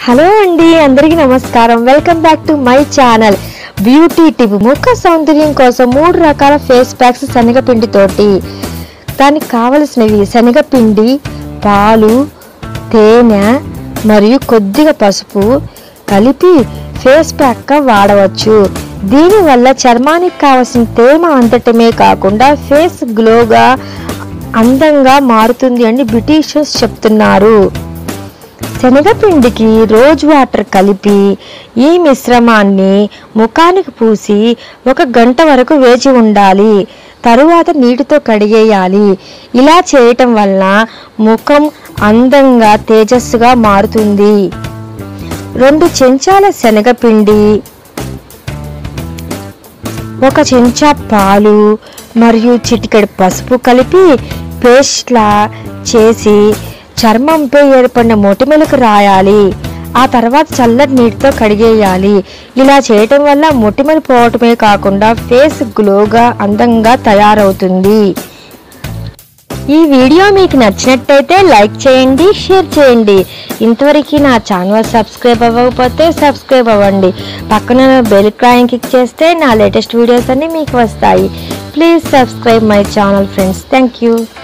hello అండి అందరికీ నమస్కారం welcome back to my channel beauty tip ముఖ సౌందర్యం కోసం మూడు రకాల ఫేస్ ప్యాక్స్ శనగపిండితోటి దానికి కావలసినవి శనగపిండి పాలు తేనె మరియు కొద్దిగా పసుపు కలిపి ఫేస్ ప్యాక్గా వాడవచ్చు దీనివల్ల చర్మానికి కావలసిన తేమ అందటమే కాకుండా ఫేస్ గ్లోగా అందంగా మారుతుంది అని బ్రిటిషర్స్ చెప్తున్నారు శనగపిండికి రోజ్ వాటర్ కలిపి ఈ మిశ్రమాన్ని ముఖానికి పూసి ఒక గంట వరకు వేచి ఉండాలి తరువాత నీటితో కడిగేయాలి ఇలా చేయటం వల్ల ముఖం అందంగా తేజస్సుగా మారుతుంది రెండు చెంచాల శనగపిండి ఒక చెంచా పాలు మరియు చిటికెడు పసుపు కలిపి పేస్ట్లా చేసి చర్మంపై ఏర్పడిన మొటిమలకు రాయాలి ఆ తర్వాత చల్లటి నీటితో కడిగేయాలి ఇలా చేయటం వల్ల మొటిమలు పోవటమే కాకుండా ఫేస్ గ్లోగా అందంగా తయారవుతుంది ఈ వీడియో మీకు నచ్చినట్టయితే లైక్ చేయండి షేర్ చేయండి ఇంతవరకు నా ఛానల్ సబ్స్క్రైబ్ అవ్వకపోతే సబ్స్క్రైబ్ అవ్వండి పక్కన బెల్ కాయిన్ క్లిక్ చేస్తే నా లేటెస్ట్ వీడియోస్ అన్ని మీకు వస్తాయి please subscribe my channel friends thank you